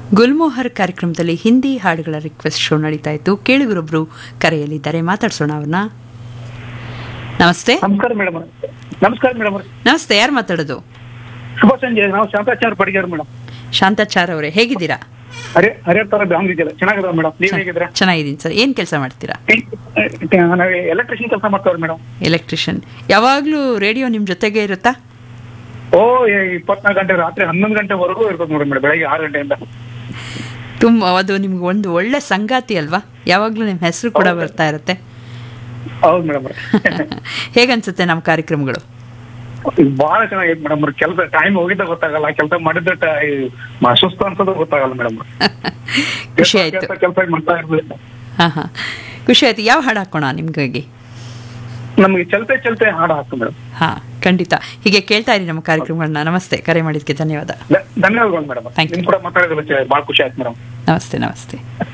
ಗುಲ್ಮೋಹರ್ ಕಾರ್ಯಕ್ರಮದಲ್ಲಿ ಹಿಂದಿ ಹಾಡುಗಳ request show ನಡೀತಾ ಇತ್ತು ಕೇಳುಗರೊಬ್ರು ಕರೆಯಲಿದ್ದಾರೆ ಮಾತಾಡ್ಸೋಣ ಅವ್ರನ್ನ ನಮಸ್ತೆ ನಮಸ್ಕಾರ ಮೇಡಮ್ ನಮಸ್ಕಾರ ಮೇಡಮ್ ನಮಸ್ತೆ ಯಾರು ಮಾತಾಡೋದು ಶುಭ ಸಂಜೆ ನಾವು ಶಾಂತಾಚಾರ ಪಡಿಗಾರ ಮೇಡಮ್ ಶಾಂತಾಚಾರ್ ಅವರೇ ಹೇಗಿದ್ದೀರಾ ಹರೇ ಹರೇ ತರ ಬ್ಯಾಂಗ್ ಇದೆಯಲ್ಲ ಚೆನ್ನಾಗದ ಮೇಡಮ್ ನೀವ್ ಹೇಗಿದ್ರ ಚೆನ್ನಾಗಿದ್ದೀನಿ ಸರ್ ಏನು ಕೆಲಸ ಮಾಡ್ತೀರಾ ನಾವು ಎಲೆಕ್ಟ್ರಿಷಿಯನ್ ಕೆಲಸ ಮಾಡ್ತಾವ್ರಿ ಮೇಡಮ್ ಎಲೆಕ್ಟ್ರಿಷಿಯನ್ ಯಾವಾಗಲೂ ರೇಡಿಯೋ ನಿಮ್ಮ ಜೊತೆಗೆ ಇರುತ್ತಾ ಓ ಇಪ್ಪತ್ನಾಲ್ಕು ಗಂಟೆ ರಾತ್ರಿ ಹನ್ನೊಂದು ಗಂಟೆವರೆಗೂ ಇರ್ತದೆ ನೋಡಿ ಮೇಡಮ್ ಬೆಳಗ್ಗೆ ಆರು ಗಂಟೆಯಿಂದ ತುಂಬ ಅದು ನಿಮ್ಗೆ ಒಂದು ಒಳ್ಳೆ ಸಂಗಾತಿ ಅಲ್ವಾ ಯಾವಾಗಲೂ ನಿಮ್ಮ ಹೆಸರು ಕೂಡ ಬರ್ತಾ ಇರುತ್ತೆ ಹೌದು ಮೇಡಮ್ ಹೇಗನ್ಸುತ್ತೆ ನಮ್ಮ ಕಾರ್ಯಕ್ರಮಗಳು ಬಹಳ ಚೆನ್ನಾಗೈತೆ ಮೇಡಮ್ ಕೆಲಸ ಟೈಮ್ ಹೋಗಿದ್ದ ಗೊತ್ತಾಗಲ್ಲ ಕೆಲಸ ಮಾಡಿದ್ದ ಟ- ಮ- ಸುಸ್ತು ಅನ್ಸೋದು ಗೊತ್ತಾಗಲ್ಲ ಮೇಡಮ್ ಖುಷಿ ಆಯ್ತು ಕೆಲಸ ಮಾಡ್ತಾ ಇರ್ಬೇಕು ಹಾಂ ಹಾಂ ಖುಷಿ ಆಯ್ತು ಯಾವ ಹಾಡು ಹಾಕೋಣ ನಿಮ್ಗಾಗಿ ನಮಗೆ ಚಲ್ತೆ ಚಲ್ತೆ ಹಾಡು ಹಾಕು ಮೇಡಮ್ ಹಾಂ ಖಂಡಿತ ಹೀಗೆ ಕೇಳ್ತಾ ಇರಿ ನಮ್ಮ ಕಾರ್ಯಕ್ರಮಗಳನ್ನ ನಮಸ್ತೆ ಕರೆ ಮಾಡಿದ್ದಕ್ಕೆ ಧನ್ಯವಾದ ಧನ್ಯವಾದಗಳು ಮೇಡಮ್ Thank you. ನಿಮ್ ಕೂಡ ಮಾತಾಡೋದಿಲ್ಲ ಬಹಳ ಖುಷಿ ಆಯ್ತು ಮೇಡಮ್ ನಮಸ್ತೆ ನಮಸ್ತೆ